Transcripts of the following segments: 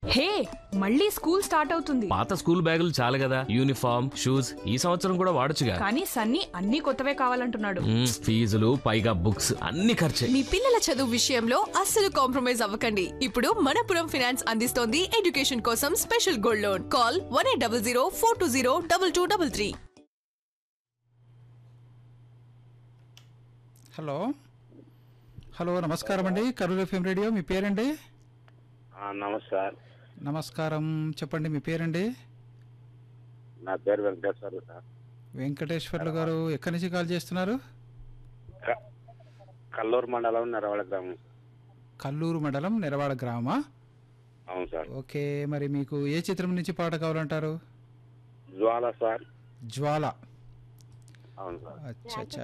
హే మళ్ళీ school start అవుతుంది పాత స్కూల్ బ్యాగులు చాలు కదా యూనిఫామ్ షూస్ ఈ సంవత్సరం కూడా వాడొచ్చుగా కానీ సన్నీ అన్ని కొత్తవే కావాలంటున్నాడు మ్మ్, ఫీజులు పైగా బుక్స్ అన్ని ఖర్చే మీ పిల్లల చదువు విషయంలో అస్సలు కాంప్రమైజ్ అవ్వకండి ఇప్పుడు మనపురం ఫినాన్స్ అందిస్తోంది ఎడ్యుకేషన్ కోసం special gold loan call one eight double zero four two zero double two double three hello hello నమస్కారం అండి కరూర్ ఎఫ్ఎం రేడియో మీ పేరండి ఆ, నమస్కార్ నమస్కారం చెప్పండి మీ పేరండి నా పేరు వెంకటేశ్వర సార్ వెంకటేశ్వర్లు గారు ఎక్కడి నుంచి కాల్ చేస్తున్నారు క- కల్లూరు మండలం నెరవాడ గ్రామం కల్లూరు మండలం నెరవాడ గ్రామా అవును సార్ ఓకే మరి మీకు ఏ చిత్రం నుంచి పాట కావాలంటారు జ్వాల సార్ జ్వాల అవును సార్ అచ్చా అచ్చా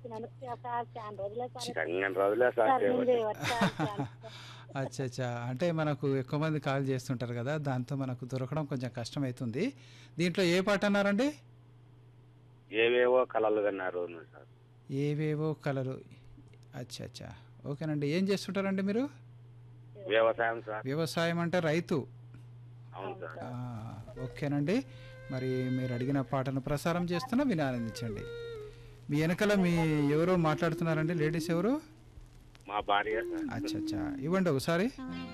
చిరంగన్ రోజులే సార్ చేయబట్టి. అచ్చా అచ్చా అంటే మనకు ఎక్కువ మంది కాల్ చేస్తుంటారు కదా దాంతో మనకు దొరకడం కొంచెం కష్టం అవుతుంది దీంట్లో ఏ పాట అన్నారండి ఏవేవో కళలు కన్నారు సార్ ఏవేవో కలరు అచ్చా అచ్చా ఓకేనండి ఏం చేస్తుంటారండి మీరు వ్యవసాయం సార్ వ్యవసాయం అంటే రైతు అవును సార్ ఆ, ఓకేనండి మరి మీరు అడిగిన పాటను ప్రసారం చేస్తున్నా విని ఆనందించండి మీ వెనకాల మీ ఎవరో మాట్లాడుతున్నారండి లేడీస్ ఎవరు మా భార్య సార్ అచ్చా అచ్చా ఇవ్వండి ఒకసారి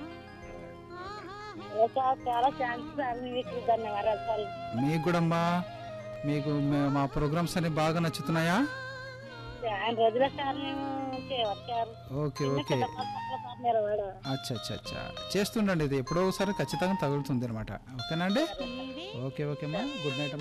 సార్ చాలా థ్యాంక్స్ సార్ మీకు ధన్యవాదాలు సార్ మీకు కూడా అమ్మా మీకు మే- మా ప్రోగ్రామ్స్ అన్ని బాగా నచ్చుతున్నాయా చాలా రోజుల సార్ మేము చేయవచ్చారు ఓకే ఓకే సార్ నిలబడ అచ్చా అచ్చా అచ్చా చేస్తుండండి ఇది ఎప్పుడో ఒకసారి ఖచ్చితంగా తగులుతుంది అనమాట ఓకేనా అండి ఓకే ఓకే అమ్మా గుడ్ నైట్ అమ్మా